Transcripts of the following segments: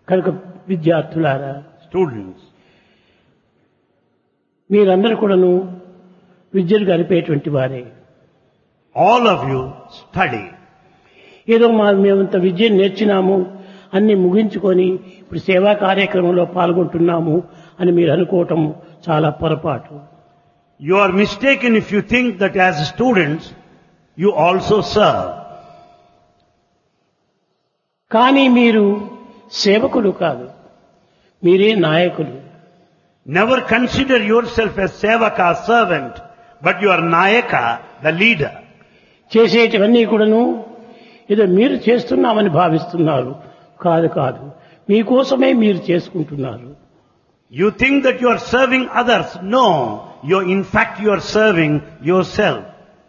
కనుక విద్యార్థులారా Students, మీరందరూ కూడాను విద్యను గడిపేటువంటి వారే all of you study. ఏదో మా మేమంత విద్యను నేర్చినాము అన్ని ముగించుకొని ఇప్పుడు సేవా కార్యక్రమంలో పాల్గొంటున్నాము అని మీరు అనుకోవటం చాలా పొరపాటు You are mistaken if you think that as students, you also serve. కానీ మీరు సేవకులు కాదు మీరే నాయకులు Never consider yourself as sevaka, servant, but you are nayaka, the leader. చేసేటివన్నీ కూడాను ఏదో మీరు చేస్తున్నామని భావిస్తున్నారు కాదు కాదు మీకోసమే మీరు చేసుకుంటున్నారు You think that you are serving others. No, you in fact you are serving yourself.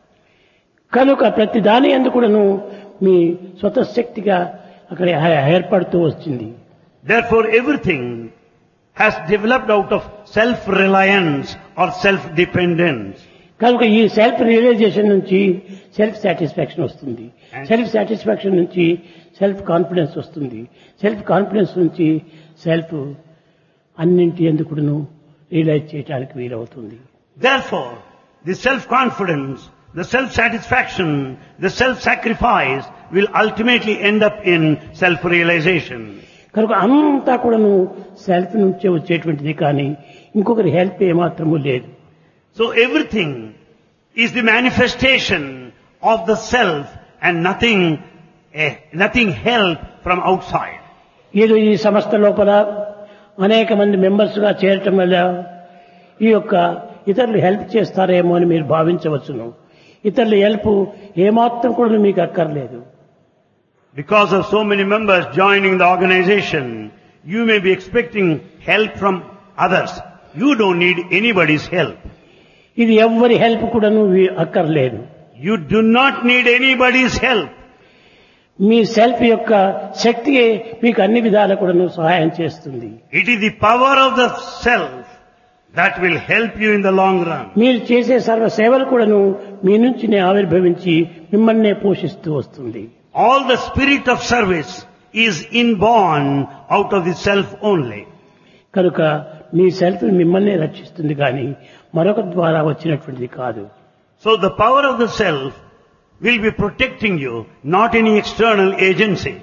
కనుక ప్రతి దాని అందు కూడాను మీ స్వతశక్తిగా అక్కడ ఏ- ఏర్పడుతూ వచ్చింది Therefore everything has developed out of self-reliance or self-dependence. కనుక ఈ సెల్ఫ్ రియలైజేషన్ నుంచి సెల్ఫ్ సాటిస్ఫాక్షన్ వస్తుంది సెల్ఫ్ సాటిస్ఫాక్షన్ నుంచి సెల్ఫ్ కాన్ఫిడెన్స్ వస్తుంది సెల్ఫ్ కాన్ఫిడెన్స్ నుంచి సెల్ఫ్ అన్నింటి ఎందుకును రియలైజ్ చేయడానికి వీలవుతుంది Therefore, the self-confidence, the self-satisfaction, the self-sacrifice will ultimately end up in self-realization. కనుక అంతా కూడాను సెల్ఫ్ నుంచే వచ్చేటువంటిది కానీ ఇంకొకరి హెల్ప్ ఏమాత్రము లేదు So everything is the manifestation of the self and nothing, eh, nothing help from outside. ఏదో ఈ సంస్థ లోపల అనేక మంది మెంబర్స్ గా చేరటం వల్ల ఈ యొక్క ఇతరులు హెల్ప్ చేస్తారేమో అని మీరు భావించవచ్చును ఇతరుల హెల్ప్ ఏమాత్రం కూడా మీకు అక్కర్లేదు Because of so many members joining the organization, you may be expecting help from others. You don't need anybody's help. ఇది ఎవ్వరి హెల్ప్ కూడాను వీ- అక్కర్లేదు You do not need anybody's help. మీ సెల్ఫ్ యొక్క శక్తియే మీకు అన్ని విధాలు కూడాను సహాయం చేస్తుంది It is the power of the self that will help you in the long run. మీరు చేసే సర్వ సేవలు కూడాను మీ నుంచినే ఆవిర్భవించి మిమ్మల్నే పోషిస్తూ వస్తుంది All the spirit of service is inborn out of the self only. కనుక మీ సెల్ఫ్ మిమ్మల్నే రక్షిస్తుంది కానీ మరొక ద్వారా వచ్చినటువంటిది కాదు So the power of the self will be protecting you, not any external agency.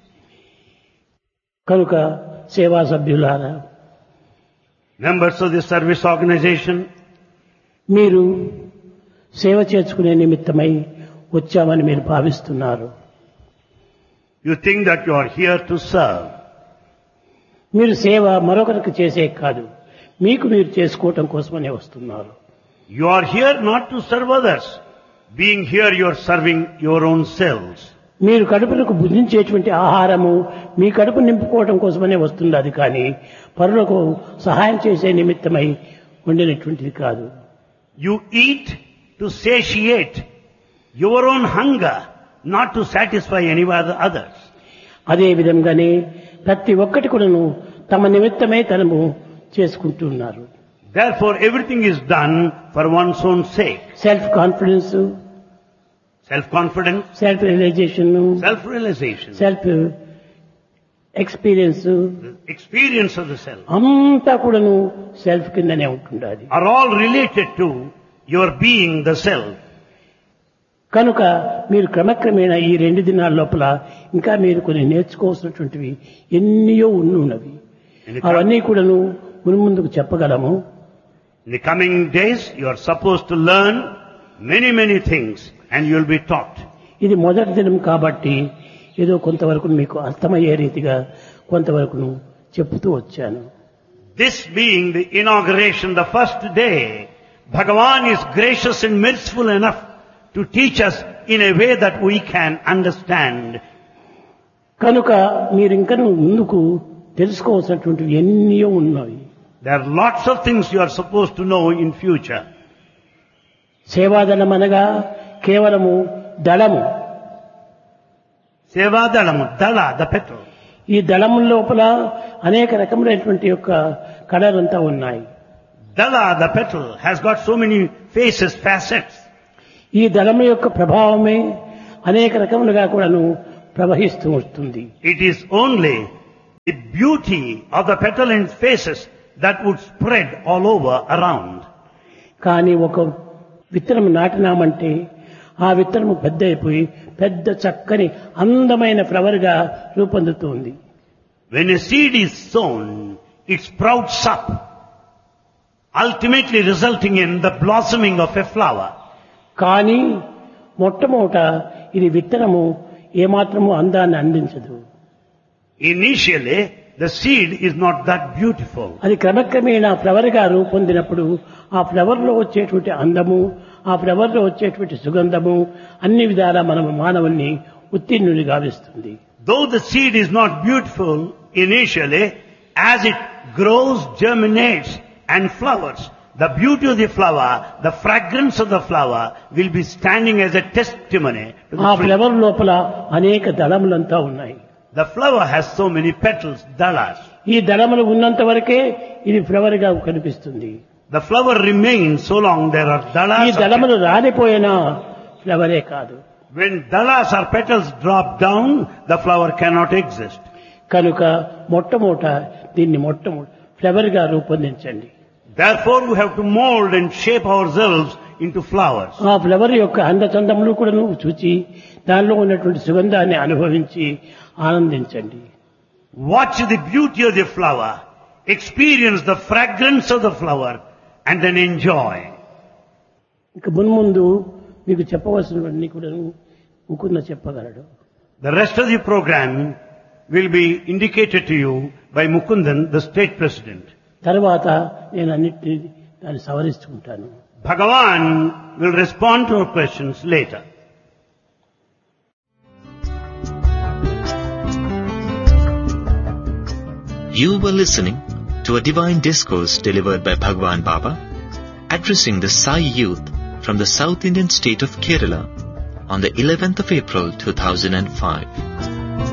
కనుక సేవా సభ్యులారా Members of the service organization, మీరు సేవ చేసుకునే నిమిత్తమై వచ్చామని మీరు భావిస్తున్నారు you think that you are here to serve. మీరు సేవ మరొకరికి చేసే కాదు మీకు మీరు చేసుకోవటం కోసమనే వస్తున్నారు You are here not to serve others. Being here, you are serving your own selves. మీరు కడుపులకు భుజించేటువంటి ఆహారము మీ కడుపు నింపుకోవటం కోసమనే వస్తుంది అది కానీ పరులకు సహాయం చేసే నిమిత్తమై వండినటువంటిది కాదు You eat to satiate your own hunger, not to satisfy any other others. అదే విధంగానే ప్రతి ఒక్కటి కూడాను తమ నిమిత్తమే తనము చేసుకుంటున్నారు Therefore, everything is done for one's own sake. Self confidence Self-confidence, self realization self-realization, self experience the experience of the self అంతా కూడాను సెల్ఫ్ కిందనే ఉంటుండాలి are all related to your being the self. కనుక మీరు క్రమక్రమేణా ఈ రెండు దినాల లోపల ఇంకా మీరు కొన్ని నేర్చుకోవాల్సినటువంటివి ఎన్నయో ఉన్నవి In the, com- అవన్నీ కూడాను మున్ముందుకు చెప్పగలము in the coming days, you are supposed to learn many, many things and you will be taught. ఇది మొదటి దినం కాబట్టి ఏదో కొంతవరకు మీకు అర్థమయ్యే రీతిగా కొంతవరకును చెప్తూ వచ్చాను This being the inauguration, the first day, Bhagavan is gracious and merciful enough to teach us in a way that we can understand. కనుక మీరు ఇంకా ముందుకు తెలుసుకోవాల్సినటువంటివి ఎన్నో ఉన్నాయి There are lots of things you are supposed to know in future. సేవాదళం అనగా కేవలము దళము Sevadalamu, Dala, the petal. ఈ దళము లోపల అనేక రకములైనటువంటి యొక్క కళలంతా ఉన్నాయి Dala, the petal, has got so many faces, facets. ఈ దళము యొక్క ప్రభావమే అనేక రకములుగా కూడాను ప్రవహిస్తూ వస్తుంది It is only the beauty of the petalent faces that would spread all over around. కానీ ఒక విత్తనం నాటినామంటే ఆ విత్తనము పెద్ద అయిపోయి పెద్ద చక్కని అందమైన ఫ్లవర్గా రూపొందుతుంది When a seed is sown, it sprouts up, ultimately resulting in the blossoming of a flower. కానీ మొట్టమొదట ఇది విత్తనము ఏమాత్రము అందాన్ని అందించదు Initially, the seed is not that beautiful. అది క్రమక్రమేణా ఫ్లవర్గా రూపొందినప్పుడు ఆ ఫ్లవర్లో వచ్చేటువంటి అందము ఆ ఫ్లవర్లో వచ్చేటువంటి సుగంధము అన్ని విధాలా మనం మానవుల్ని ఉత్తీర్ణుని గావిస్తుంది Though the seed is not beautiful initially, as it grows, germinates and flowers, the beauty of the flower, the fragrance of the flower will be standing as a testimony to ఆ the tree. ఫ్లవర్ లోపల అనేక దళములంతా ఉన్నాయి The flower has so many petals, dalas. ఈ దళములు ఉన్నంత వరకే ఇది flower గా కనిపిస్తుంది The flower remains so long there are ఈ dalas. or దళములు రాలిపోయినా ఫ్లవరే కాదు When dalas or petals drop down, the flower cannot exist. కనుక మొట్టమొదట దీన్ని మొట్టమొదటి ఫ్లవర్ గా రూపొందించండి Therefore, we have to mold and shape ourselves into flowers. ఆ ఫ్లవర్ యొక్క అందచందములు కూడా నువ్వు చూచి దానిలో ఉన్నటువంటి సుగంధాన్ని అనుభవించి ఆనందించండి Watch the beauty of the flower, experience the fragrance of the flower, and then enjoy. ఇక మున్ముందు మీకు చెప్పవలసినవన్నీ కూడా ముకుంద చెప్పగలడు The rest of the program will be indicated to you by Mukundan, the state president. తర్వాత నేను అన్నిటినీ దాన్ని సవరిస్తుంటాను Bhagavan will respond to our questions later. You were listening to a divine discourse delivered by Bhagwan Baba, addressing the Sai youth from the South Indian state of Kerala on the 11th of April 2005.